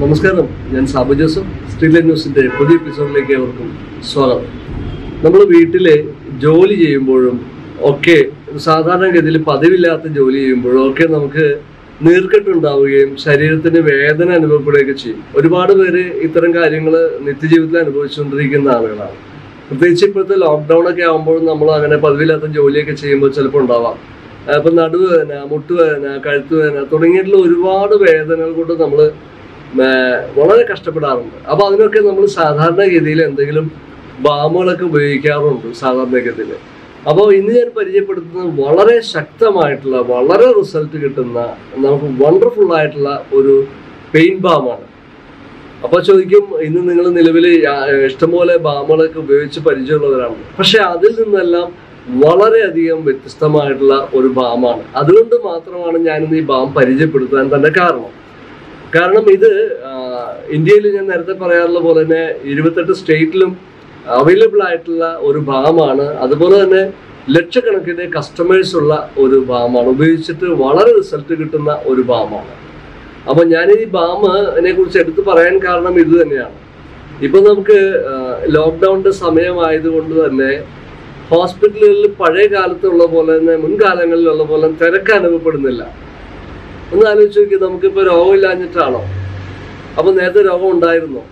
നമസ്കാരം ഞാൻ Sabu Joseph street line ന്യൂസിന്റെ പുതിയ എപ്പിസോഡിലേക്ക് ഏവർക്കും സ്വാഗതം നമ്മൾ വീട്ടില് ജോലി ചെയ്യുമ്പോഴും ഒക്കെ സാധാരണഗതിയിൽ പതിവില്ലാത്ത ജോലി ചെയ്യുമ്പോഴും ഒക്കെ നമുക്ക് നീർക്കെട്ടുണ്ടാവുകയും ശരീരത്തിന് വേദന അനുഭവപ്പെടുകയൊക്കെ ചെയ്യും ഒരുപാട് പേര് ഇത്തരം കാര്യങ്ങൾ നിത്യജീവിതത്തിൽ അനുഭവിച്ചുകൊണ്ടിരിക്കുന്ന ആളുകളാണ് പ്രത്യേകിച്ച് ഇപ്പോഴത്തെ ലോക്ക്ഡൗൺ ഒക്കെ ആകുമ്പോൾ നമ്മൾ അങ്ങനെ പതിവില്ലാത്ത ജോലിയൊക്കെ ചെയ്യുമ്പോൾ ചിലപ്പോൾ ഉണ്ടാവാം ആ, ഇപ്പൊ നടുവേദന മുട്ടുവേദന കഴുത്തുവേദന തുടങ്ങിയിട്ടുള്ള ഒരുപാട് വേദനകൾ കൊണ്ട് നമ്മൾ വളരെ കഷ്ടപ്പെടാറുണ്ട് അപ്പൊ അതിനൊക്കെ നമ്മൾ സാധാരണഗതിയിൽ എന്തെങ്കിലും ബാമുകളൊക്കെ ഉപയോഗിക്കാറുണ്ട് സാധാരണഗതിയിൽ അപ്പോൾ ഇന്ന് ഞാൻ പരിചയപ്പെടുത്തുന്നത് വളരെ ശക്തമായിട്ടുള്ള വളരെ റിസൾട്ട് കിട്ടുന്ന നമുക്ക് വണ്ടർഫുൾ ആയിട്ടുള്ള ഒരു പെയിൻ ബാമാണ് അപ്പൊ ചോദിക്കും ഇന്ന് നിങ്ങൾ നിലവിൽ ഇഷ്ടംപോലെ ബാമുകളൊക്കെ ഉപയോഗിച്ച് പരിചയമുള്ളവരാണ് പക്ഷെ അതിൽ നിന്നെല്ലാം വളരെയധികം വ്യത്യസ്തമായിട്ടുള്ള ഒരു ബാമാണ് അതുകൊണ്ട് മാത്രമാണ് ഞാനിന്ന് ഈ ബാം പരിചയപ്പെടുത്താൻ തന്നെ കാരണം കാരണം ഇത് ഇന്ത്യയിൽ ഞാൻ നേരത്തെ പറയാറുള്ള പോലെ തന്നെ ഇരുപത്തെട്ട് സ്റ്റേറ്റിലും അവൈലബിൾ ആയിട്ടുള്ള ഒരു ബാമാണ് അതുപോലെ തന്നെ ലക്ഷക്കണക്കിന് കസ്റ്റമേഴ്സ് ഉള്ള ഒരു ബാമാണ് ഉപയോഗിച്ചിട്ട് വളരെ റിസൾട്ട് കിട്ടുന്ന ഒരു ബാമാണ് അപ്പൊ ഞാൻ ഈ ബാമിനെ കുറിച്ച് എടുത്തു പറയാൻ കാരണം ഇത് തന്നെയാണ് ഇപ്പൊ നമുക്ക് ലോക്ക്ഡൌണിന്റെ സമയമായതുകൊണ്ട് തന്നെ ഹോസ്പിറ്റലുകളിൽ പഴയ കാലത്തുള്ള പോലെ തന്നെ മുൻകാലങ്ങളിലുള്ള പോലെ തിരക്ക് അനുഭവപ്പെടുന്നില്ല ഒന്ന് ആലോചിച്ച് നോക്കി നമുക്കിപ്പോ രോഗമില്ലാഞ്ഞിട്ടാണോ അപ്പൊ നേരത്തെ രോഗം ഉണ്ടായിരുന്നോ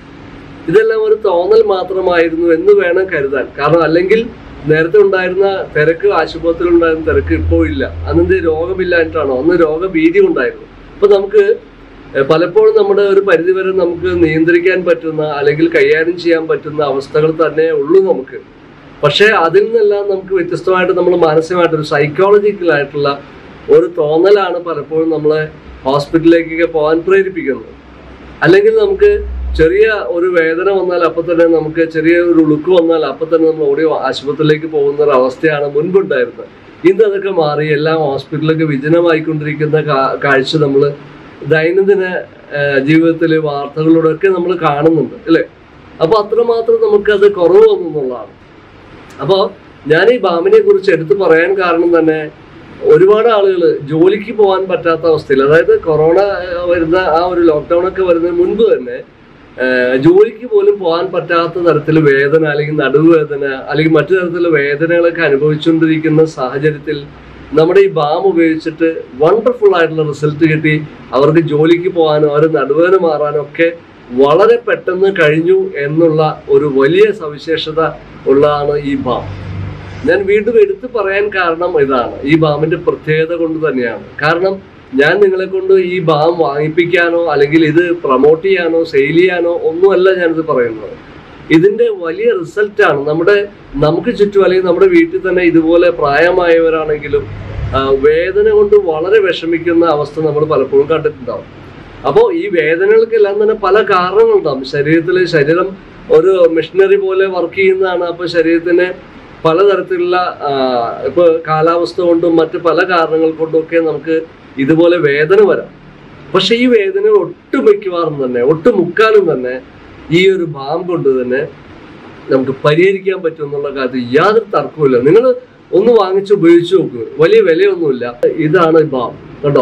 ഇതെല്ലാം ഒരു തോന്നൽ മാത്രമായിരുന്നു എന്ന് വേണം കരുതാൻ കാരണം അല്ലെങ്കിൽ നേരത്തെ ഉണ്ടായിരുന്ന തിരക്ക് ആശുപത്രിയിൽ ഉണ്ടായിരുന്ന തിരക്ക് ഇപ്പോൾ ഇല്ല അന്നെന്ത് രോഗമില്ലാഞ്ഞിട്ടാണോ അന്ന് രോഗഭീതി ഉണ്ടായിരുന്നു അപ്പൊ നമുക്ക് എഹ്, പലപ്പോഴും നമ്മുടെ ഒരു പരിധിവരെ നമുക്ക് നിയന്ത്രിക്കാൻ പറ്റുന്ന അല്ലെങ്കിൽ കൈകാര്യം ചെയ്യാൻ പറ്റുന്ന അവസ്ഥകൾ തന്നെ ഉള്ളൂ നമുക്ക് പക്ഷേ അതിൽ നിന്നെല്ലാം നമുക്ക് വ്യത്യസ്തമായിട്ട് നമ്മൾ മാനസികമായിട്ട് ഒരു സൈക്കോളജിക്കൽ ആയിട്ടുള്ള ഒരു തോന്നലാണ് പലപ്പോഴും നമ്മളെ ഹോസ്പിറ്റലിലേക്കൊക്കെ പോകാൻ പ്രേരിപ്പിക്കുന്നത് അല്ലെങ്കിൽ നമുക്ക് ചെറിയ ഒരു വേദന വന്നാൽ അപ്പൊ തന്നെ നമുക്ക് ചെറിയ ഒരു ഉളുക്ക് വന്നാൽ അപ്പൊ തന്നെ നമ്മൾ ഓടി ആശുപത്രിയിലേക്ക് പോകുന്ന ഒരു അവസ്ഥയാണ് മുൻപുണ്ടായിരുന്നത് ഇന്ന് അതൊക്കെ മാറി എല്ലാം ഹോസ്പിറ്റലൊക്കെ വിജനമായിക്കൊണ്ടിരിക്കുന്ന കാ- കാഴ്ച നമ്മൾ ദൈനംദിന ജീവിതത്തിലെ വാർത്തകളിലൂടെ ഒക്കെ നമ്മൾ കാണുന്നുണ്ട് അല്ലേ അപ്പൊ അത്രമാത്രം നമുക്കത് കുറവ് വന്നു എന്നുള്ളതാണ് അപ്പോൾ ഞാൻ ഈ ബാമിനെ കുറിച്ച് എടുത്തു പറയാൻ കാരണം തന്നെ ഒരുപാട് ആളുകൾ ജോലിക്ക് പോകാൻ പറ്റാത്ത അവസ്ഥയിൽ അതായത് കൊറോണ ഏഹ്, വരുന്ന ആ ഒരു ലോക്ക്ഡൗൺ ഒക്കെ വരുന്നതിന് മുൻപ് തന്നെ ഏഹ്, ജോലിക്ക് പോലും പോകാൻ പറ്റാത്ത തരത്തിൽ വേദന അല്ലെങ്കിൽ നടുവേദന അല്ലെങ്കിൽ മറ്റു തരത്തിലുള്ള വേദനകളൊക്കെ അനുഭവിച്ചുകൊണ്ടിരിക്കുന്ന സാഹചര്യത്തിൽ നമ്മുടെ ഈ ബാം ഉപയോഗിച്ചിട്ട് വണ്ടർഫുൾ ആയിട്ടുള്ള റിസൾട്ട് കിട്ടി അവർക്ക് ജോലിക്ക് പോകാനും അവരുടെ നടുവേദന മാറാനും ഒക്കെ വളരെ പെട്ടെന്ന് കഴിഞ്ഞു എന്നുള്ള ഒരു വലിയ സവിശേഷത ഉള്ളതാണ് ഈ ബാം ഞാൻ വീണ്ടും എടുത്തു പറയാൻ കാരണം ഇതാണ് ഈ ബാമിന്റെ പ്രത്യേകത കൊണ്ട് തന്നെയാണ് കാരണം ഞാൻ നിങ്ങളെ കൊണ്ട് ഈ ബാം വാങ്ങിപ്പിക്കാനോ അല്ലെങ്കിൽ ഇത് പ്രൊമോട്ട് ചെയ്യാനോ സെയിൽ ചെയ്യാനോ ഒന്നുമല്ല ഞാനിത് പറയുന്നത് ഇതിന്റെ വലിയ റിസൾട്ടാണ് നമ്മുടെ നമുക്ക് ചുറ്റും അല്ലെങ്കിൽ നമ്മുടെ വീട്ടിൽ തന്നെ ഇതുപോലെ പ്രായമായവരാണെങ്കിലും ആ, വേദന കൊണ്ട് വളരെ വിഷമിക്കുന്ന അവസ്ഥ നമ്മൾ പലപ്പോഴും കണ്ടിട്ടുണ്ടാവും അപ്പോൾ ഈ വേദനകൾക്കെല്ലാം തന്നെ പല കാരണങ്ങളുണ്ടാവും ശരീരത്തിൽ ശരീരം ഒരു മിഷനറി പോലെ വർക്ക് ചെയ്യുന്നതാണ് അപ്പോൾ ശരീരത്തിന് പലതരത്തിലുള്ള ആ, ഇപ്പൊ കാലാവസ്ഥ കൊണ്ടും മറ്റ് പല കാരണങ്ങൾ കൊണ്ടും ഒക്കെ നമുക്ക് ഇതുപോലെ വേദന വരാം പക്ഷെ ഈ വേദന ഒട്ടുമിക്കവാറും തന്നെ ഒട്ടുമുക്കാലും തന്നെ ഈ ഒരു ബാം കൊണ്ട് തന്നെ നമുക്ക് പരിഹരിക്കാൻ പറ്റും എന്നുള്ള കാര്യത്തിൽ യാതൊരു തർക്കവുമില്ല നിങ്ങൾ ഒന്ന് വാങ്ങിച്ച് ഉപയോഗിച്ച് നോക്കുക വലിയ വിലയൊന്നുമില്ല ഇതാണ് ഈ ബാം കണ്ടോ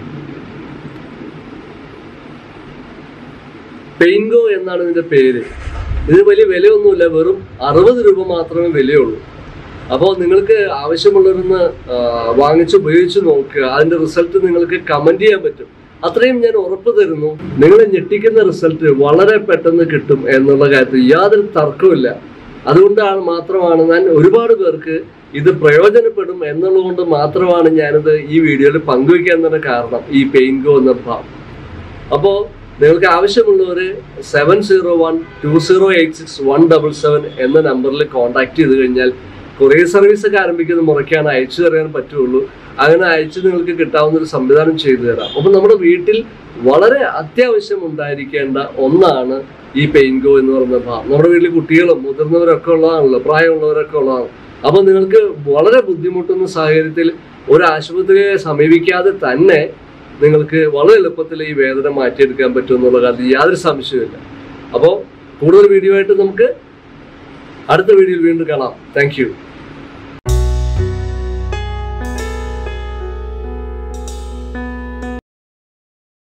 പെയിൻഗോ എന്നാണ് ഇതിന്റെ പേര് ഇത് വലിയ വിലയൊന്നുമില്ല വെറും അറുപത് രൂപ മാത്രമേ വിലയുള്ളൂ അപ്പോൾ നിങ്ങൾക്ക് ആവശ്യമുള്ളവരൊന്ന് ആ, വാങ്ങിച്ച് ഉപയോഗിച്ച് നോക്കുക അതിന്റെ റിസൾട്ട് നിങ്ങൾക്ക് കമന്റ് ചെയ്യാൻ പറ്റും അത്രയും ഞാൻ ഉറപ്പ് തരുന്നു നിങ്ങൾ ഞെട്ടിക്കുന്ന റിസൾട്ട് വളരെ പെട്ടെന്ന് കിട്ടും എന്നുള്ള കാര്യത്തിൽ യാതൊരു തർക്കവുമില്ല അതുകൊണ്ടാണ് മാത്രമാണ് ഞാൻ ഒരുപാട് പേർക്ക് ഇത് പ്രയോജനപ്പെടും എന്നുള്ളത് കൊണ്ട് മാത്രമാണ് ഞാനിത് ഈ വീഡിയോയിൽ പങ്കുവയ്ക്കാൻ തന്നെ കാരണം ഈ പെയിൻഗോ എന്ന ഭാവം അപ്പോൾ നിങ്ങൾക്ക് ആവശ്യമുള്ളവർ seven zero one two zero eight six one double seven എന്ന നമ്പറിൽ കോൺടാക്ട് ചെയ്ത് കഴിഞ്ഞാൽ കൊറിയർ സർവീസ് ഒക്കെ ആരംഭിക്കുന്ന മുറയ്ക്കാണ് അയച്ചു തരാൻ പറ്റുള്ളൂ അങ്ങനെ അയച്ച് നിങ്ങൾക്ക് കിട്ടാവുന്ന ഒരു സംവിധാനം ചെയ്തു തരാം അപ്പം നമ്മുടെ വീട്ടിൽ വളരെ അത്യാവശ്യം ഉണ്ടായിരിക്കേണ്ട ഒന്നാണ് ഈ പെയിൻഗോ എന്ന് പറയുന്ന ഭാഗം നമ്മുടെ വീട്ടിൽ കുട്ടികളും മുതിർന്നവരൊക്കെ ഉള്ളതാണല്ലോ പ്രായമുള്ളവരൊക്കെ ഉള്ളതാണ് അപ്പൊ നിങ്ങൾക്ക് വളരെ ബുദ്ധിമുട്ടുന്ന സാഹചര്യത്തിൽ ഒരു ആശുപത്രിയെ സമീപിക്കാതെ തന്നെ നിങ്ങൾക്ക് വളരെ എളുപ്പത്തിൽ ഈ വേദന മാറ്റിയെടുക്കാൻ പറ്റും എന്നുള്ള കാര്യത്തിൽ യാതൊരു സംശയമില്ല അപ്പോൾ കൂടുതൽ വീഡിയോ ആയിട്ട് നമുക്ക് അടുത്ത വീഡിയോയിൽ വീണ്ടും കാണാം താങ്ക്